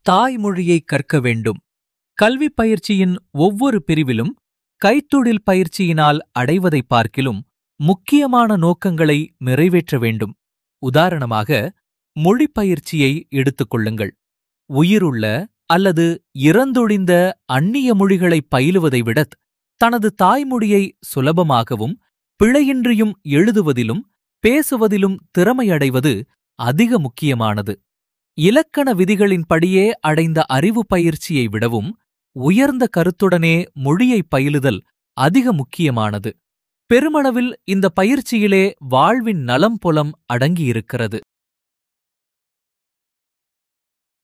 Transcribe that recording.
தாய்மொழியை கற்க வேண்டும் கல்வி பயிற்சியின் ஒவ்வொரு பிரிவிலும் கைத்தொழில் பயிற்சியினால் அடைவதை பார்க்கிலும் முக்கியமான நோக்கங்களை நிறைவேற்ற வேண்டும் உதாரணமாக மொழி பயிற்சியை எடுத்துக்கொள்ளுங்கள் உயிருள்ள அல்லது இறந்தொழிந்த அந்நிய மொழிகளை பயிலுவதை விட தனது தாய்மொழியை சுலபமாகவும் பிழையின்றியும் எழுதுவதிலும் பேசுவதிலும் திறமையடைவது அதிக முக்கியமானது இலக்கண விதிகளின்படியே அடைந்த அறிவு பயிற்சியை விடவும் உயர்ந்த கருத்துடனே மொழியை பயிலுதல் அதிக முக்கியமானது பெருமளவில் இந்த பயிற்சியிலே வாழ்வின் நலம் புலம் அடங்கியிருக்கிறது